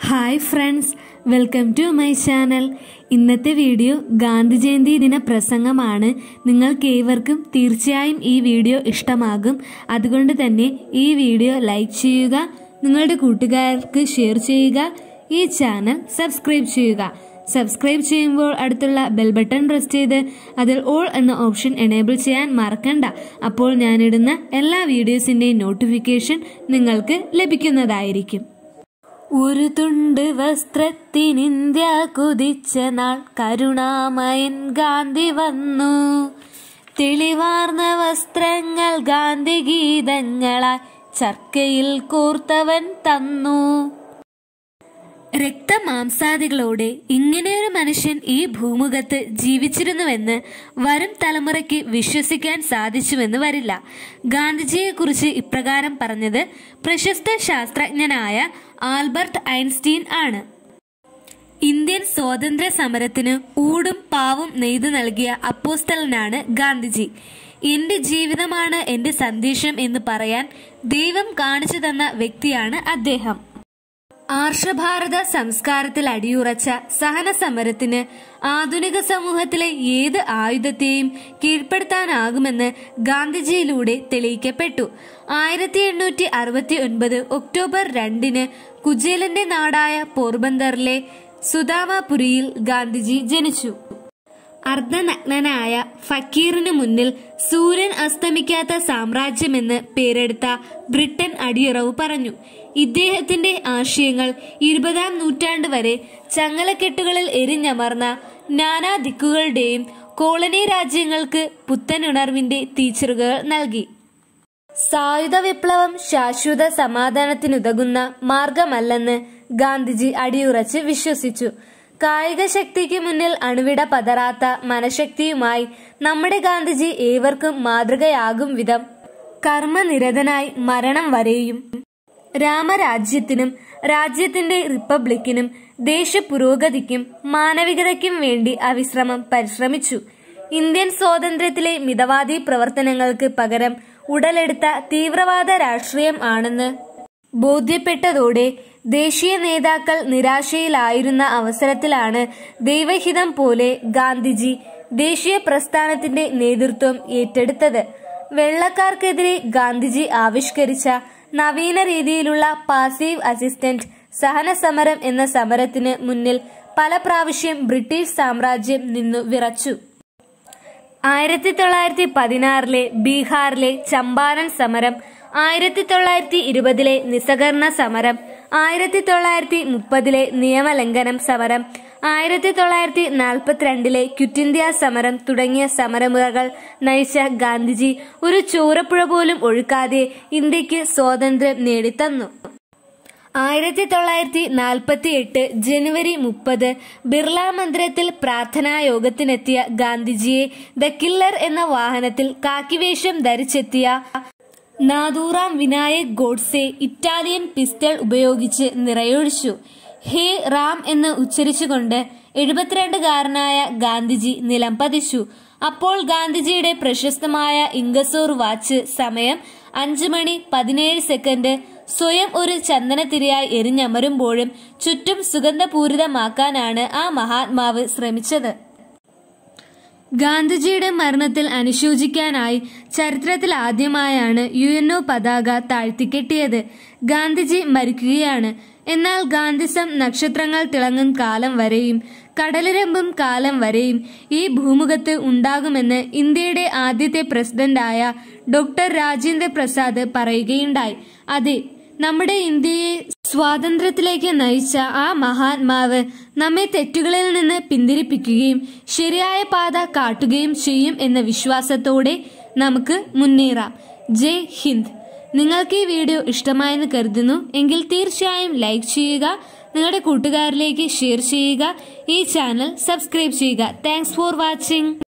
hi friends welcome to my channel ഇന്നത്തെ video Gandhi Jayanti ദിന പ്രസംഗമാണ് നിങ്ങൾക്ക് ഏവർക്കും തീർച്ചയായും ഈ വീഡിയോ ഇഷ്ടമാകും അതുകൊണ്ട് തന്നെ ഈ വീഡിയോ ലൈക്ക് ചെയ്യുക നിങ്ങളുടെ കൂട്ടുകാർക്ക് ഷെയർ ചെയ്യുക ഈ ചാനൽ സബ്സ്ക്രൈബ് ചെയ്യുക സബ്സ്ക്രൈബ് ചെയ്യുമ്പോൾ അടുത്തുള്ള ബെൽ ബട്ടൺ പ്രസ് ചെയ്ത് അതിൽ ഓൾ എന്ന ഓപ്ഷൻ എനേബിൾ ചെയ്യാൻ മറക്കണ്ട അപ്പോൾ ഞാനിടുന്ന എല്ലാ വീഡിയോസിൻ്റെയും നോട്ടിഫിക്കേഷൻ നിങ്ങൾക്ക് ലഭിക്കുന്നതായിരിക്കും ഒരു തുണ്ട് വസ്ത്രത്തിനിന്ത്യ കുതിച്ച നാൾ കരുണാമയൻ ഗാന്ധി വന്നു തെളിവാർന്ന വസ്ത്രങ്ങൾ ഗാന്ധി ഗീതങ്ങളായി ചർക്കയിൽ കോർത്തവൻ തന്നു രക്തമാംസാദികളോടെ ഇങ്ങനെയൊരു മനുഷ്യൻ ഈ ഭൂമുഖത്ത് ജീവിച്ചിരുന്നുവെന്ന് വരും തലമുറയ്ക്ക് വിശ്വസിക്കാൻ സാധിച്ചുവെന്ന് വരില്ല ഗാന്ധിജിയെക്കുറിച്ച് ഇപ്രകാരം പറഞ്ഞത് പ്രശസ്ത ശാസ്ത്രജ്ഞനായ ആൽബർട്ട് ഐൻസ്റ്റീൻ ആണ് ഇന്ത്യൻ സ്വാതന്ത്ര്യ സമരത്തിന് ഊടും പാവും നെയ്തു നൽകിയ അപ്പോസ്തലനാണ് ഗാന്ധിജി എന്റെ ജീവിതമാണ് എന്റെ സന്ദേശം എന്ന് പറയാൻ ദൈവം കാണിച്ചു തന്ന വ്യക്തിയാണ് അദ്ദേഹം ആർഷഭാരത സംസ്കാരത്തിൽ അടിയുറച്ച സഹന സമരത്തിന് ആധുനിക സമൂഹത്തിലെ ഏത് ആയുധത്തെയും കീഴ്പ്പെടുത്താനാകുമെന്ന് ഗാന്ധിജിയിലൂടെ തെളിയിക്കപ്പെട്ടു ആയിരത്തി എണ്ണൂറ്റി അറുപത്തി ഒൻപത് ഒക്ടോബർ രണ്ടിന് കുജേലന്റെ നാടായ പോർബന്ദറിലെ സുദാമാപുരിയിൽ ഗാന്ധിജി ജനിച്ചു അർദ്ധനഗ്നനായ ഫക്കീറിന് മുന്നിൽ സൂര്യൻ അസ്തമിക്കാത്ത സാമ്രാജ്യമെന്ന് പേരെടുത്ത ബ്രിട്ടൻ അടിയറവ് പറഞ്ഞു ഇദ്ദേഹത്തിന്റെ ആശയങ്ങൾ ഇരുപതാം നൂറ്റാണ്ട് വരെ ചങ്ങലക്കെട്ടുകളിൽ എരിഞ്ഞമർന്ന നാനാ ദിക്കുകളുടെയും കോളനി രാജ്യങ്ങൾക്ക് പുത്തനുണർവിന്റെ തീച്ചറുകൾ നൽകി സായുധ വിപ്ലവം ശാശ്വത സമാധാനത്തിനുതകുന്ന മാർഗമല്ലെന്ന് ഗാന്ധിജി അടിയുറച്ച് വിശ്വസിച്ചു കായിക ശക്തിക്ക് മുന്നിൽ അണുവിട പതറാത്ത മനഃശക്തിയുമായി നമ്മുടെ ഗാന്ധിജി ഏവർക്കും മാതൃകയാകും വിധം കർമ്മനിരതനായി മരണം വരെയും രാമരാജ്യത്തിനും രാജ്യത്തിന്റെ റിപ്പബ്ലിക്കിനും ദേശപുരോഗതിക്കും മാനവികതയ്ക്കും വേണ്ടി അവിശ്രമം പരിശ്രമിച്ചു ഇന്ത്യൻ സ്വാതന്ത്ര്യത്തിലെ മിതവാദി പ്രവർത്തനങ്ങൾക്ക് പകരം ഉടലെടുത്ത തീവ്രവാദ രാഷ്ട്രീയം ആണെന്ന് ബോധ്യപ്പെട്ടതോടെ ദേശീയ നേതാക്കൾ നിരാശയിലായിരുന്ന അവസരത്തിലാണ് ദൈവഹിതം പോലെ ഗാന്ധിജി ദേശീയ പ്രസ്ഥാനത്തിന്റെ നേതൃത്വം ഏറ്റെടുത്തത് വെള്ളക്കാർക്കെതിരെ ഗാന്ധിജി ആവിഷ്കരിച്ച നവീന രീതിയിലുള്ള പാസീവ് അസിസ്റ്റന്റ് സഹന സമരം എന്ന സമരത്തിന് മുന്നിൽ പല പ്രാവശ്യം ബ്രിട്ടീഷ് സാമ്രാജ്യം നിന്നു വിറച്ചു ആയിരത്തി തൊള്ളായിരത്തി പതിനാറിലെ ബീഹാറിലെ ചമ്പാരൻ സമരം ആയിരത്തി തൊള്ളായിരത്തി ഇരുപതിലെ നിസ്സഹകരണ സമരം ആയിരത്തി തൊള്ളായിരത്തി മുപ്പതിലെ നിയമലംഘനം സമരം ആയിരത്തി തൊള്ളായിരത്തി നാൽപ്പത്തിരണ്ടിലെ ക്വിറ്റ് ഇന്ത്യ സമരം തുടങ്ങിയ സമരമുറകൾ നയിച്ച ഗാന്ധിജി ഒരു ചോരപ്പുഴ പോലും ഒഴുക്കാതെ ഇന്ത്യക്ക് സ്വാതന്ത്ര്യം നേടിത്തന്നു ആയിരത്തി തൊള്ളായിരത്തി നാൽപ്പത്തി എട്ട് ജനുവരി മുപ്പത് ബിർള മന്ദിരത്തിൽ പ്രാർത്ഥനാ യോഗത്തിനെത്തിയ ഗാന്ധിജിയെ ദ കില്ലർ എന്ന വാഹനത്തിൽ കാക്കിവേഷം ധരിച്ചെത്തിയ നാദൂറാം വിനായക് ഗോഡ്സെ ഇറ്റാലിയൻ പിസ്റ്റൾ ഉപയോഗിച്ച് നിറയൊഴിച്ചു ഹേ റാം എന്ന് ഉച്ചരിച്ചുകൊണ്ട് എഴുപത്തിരണ്ടുകാരനായ ഗാന്ധിജി നിലം പതിച്ചു അപ്പോൾ ഗാന്ധിജിയുടെ പ്രശസ്തമായ ഇംഗസൂർ വാച്ച് സമയം അഞ്ചു മണി പതിനേഴ് സെക്കൻഡ് സ്വയം ഒരു ചന്ദനത്തിരയായി എരിഞ്ഞമരുമ്പോഴും ചുറ്റും സുഗന്ധപൂരിതമാക്കാനാണ് ആ മഹാത്മാവ് ശ്രമിച്ചത് ഗാന്ധിജിയുടെ മരണത്തിൽ അനുശോചിക്കാനായി ചരിത്രത്തിൽ ആദ്യമായാണ് യു എൻ ഒ പതാക താഴ്ത്തിക്കെട്ടിയത് ഗാന്ധിജി മരിക്കുകയാണ് എന്നാൽ ഗാന്ധിസം നക്ഷത്രങ്ങൾ തിളങ്ങും കാലം വരെയും കടലിരമ്പും കാലം വരെയും ഈ ഭൂമുഖത്ത് ഉണ്ടാകുമെന്ന് ഇന്ത്യയുടെ ആദ്യത്തെ പ്രസിഡന്റായ ഡോക്ടർ രാജേന്ദ്ര പ്രസാദ് പറയുകയുണ്ടായി അതെ നമ്മുടെ ഇന്ത്യയെ സ്വാതന്ത്ര്യത്തിലേക്ക് നയിച്ച ആ മഹാത്മാവ് നമ്മെ തെറ്റുകളിൽ നിന്ന് പിന്തിരിപ്പിക്കുകയും ശരിയായ പാത കാട്ടുകയും ചെയ്യും എന്ന വിശ്വാസത്തോടെ നമുക്ക് മുന്നേറാം ജയ് ഹിന്ദ് നിങ്ങൾക്ക് ഈ വീഡിയോ ഇഷ്ടമായെന്ന് കരുതുന്നു എങ്കിൽ തീർച്ചയായും ലൈക്ക് ചെയ്യുക നിങ്ങളുടെ കൂട്ടുകാരിലേക്ക് ഷെയർ ചെയ്യുക ഈ ചാനൽ സബ്സ്ക്രൈബ് ചെയ്യുക താങ്ക്സ് ഫോർ വാച്ചിങ്